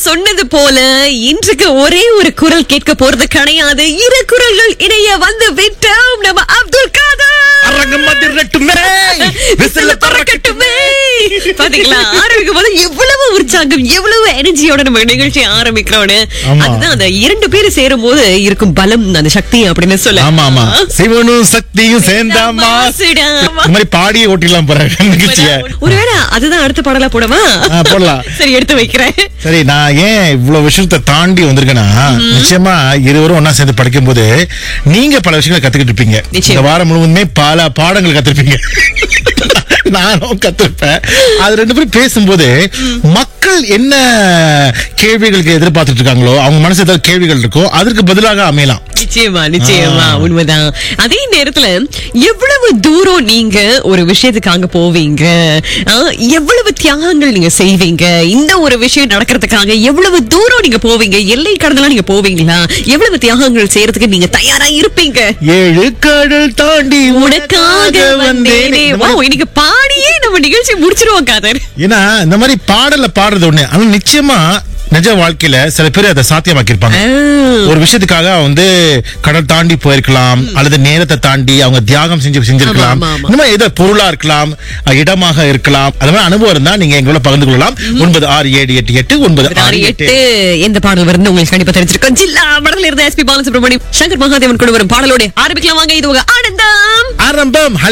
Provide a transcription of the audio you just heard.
சொன்னது போல இன்றைக்கு ஒரே ஒரு குரல் கேட்க போறது கிடையாது இரு குரல்கள் இணைய வந்து விட்டோம் நம்ம அப்துல் காதர் அரங்கம் அதிரட்டுமே விசில பறக்கட்டுமே பாத்தீங்களா ஆரம்பிக்கும் போது எவ்வளவு உற்சாகம் எவ்வளவு எனர்ஜியோட நம்ம நிகழ்ச்சி ஆரம்பிக்கிறோம்னு ஆமா. அதுதான் அந்த இரண்டு பேரும் சேரும் போது இருக்கும் பலம் அந்த சக்தி அப்படின்னு சொல்ல ஆமா ஆமா சிவனும் சக்தியும் சேர்ந்தா மாசுடா. இந்த மாதிரி பாடியே ஓட்டிடலாம் போற நிகழ்ச்சிய ஒருவேளை அதுதான் அடுத்த பாடலா போடவா ஆ, போடலாம். சரி எடுத்து வைக்கிறேன் சரி நான் ஏன் இவ்வளவு விஷயத்தை தாண்டி வந்திருக்கேன்னா நிச்சயமா இருவரும் ஒன்னா சேர்ந்து படிக்கும் போது நீங்க பல விஷயங்களை கத்துக்கிட்டு இருப்பீங்க நிச்சயம். இந்த வாரம் முழுவதுமே பல பாடங்கள் கத்திருப்பீங்க நானும் கத்திருப்பேன் அது ரெண்டு பேரும் பேசும்போது மக்கள் என்ன கேள்விகளுக்கு எதிர்பார்த்துட்டு இருக்காங்களோ அவங்க மனசு ஏதாவது கேள்விகள் இருக்கோ அதற்கு பதிலாக அமையலாம் நிச்சயமா நிச்சயமா உண்மைதான் அதே நேரத்துல எவ்வளவு தூரம் நீங்க ஒரு விஷயத்துக்காக போவீங்க ஆ, எவ்வளவு தியாகங்கள் நீங்க செய்வீங்க இந்த ஒரு விஷயம் நடக்கிறதுக்காக எவ்வளவு தூரம் நீங்க போவீங்க எல்லை கடந்தெல்லாம் நீங்க போவீங்களா எவ்வளவு தியாகங்கள் செய்யறதுக்கு நீங்க தயாரா இருப்பீங்க ஏழு கடல் தாண்டி உனக்காக வந்தேனே வா, இன்னைக்கு பாடியே நம்ம நிகழ்ச்சி முடிச்சிருவோம் காதர் ஏன்னா இந்த மாதிரி பாடல பாடுறது ஒண்ணு ஆனா நிச்சயமா நிஜ வாழ்க்கையில சில பேர் அதை சாத்தியமாக்கி இருப்பாங்க ஒரு விஷயத்துக்காக வந்து கடல் தாண்டி போயிருக்கலாம் அல்லது நேரத்தை தாண்டி அவங்க தியாகம் செஞ்சு செஞ்சிருக்கலாம் ஆமா, ஆமா, ஆமா. இந்த மாதிரி ஏதோ பொருளா இருக்கலாம் அஹ், இடமாக இருக்கலாம் அது மாதிரி அனுபவம் இருந்தா நீங்க எங்களோட பகிர்ந்து கொள்ளலாம் ஒன்பது ஆறு ஏழு எட்டு எட்டு ஒன்பது ஆறு ஆறு எட்டு எட்டு எந்த பாடல் வருது உங்களுக்கு கண்டிப்பா தெரிஞ்சிருக்கும் ஜில்லா படத்துல இருந்த எஸ்பி பாலசுப்ரமணியம் சங்கர் மகாதேவன் கொண்டு வரும் பாடலோட ஆரம்பிக்கலாம் வாங்க இது உங்க ஆனந்தம் ஆரம்பம்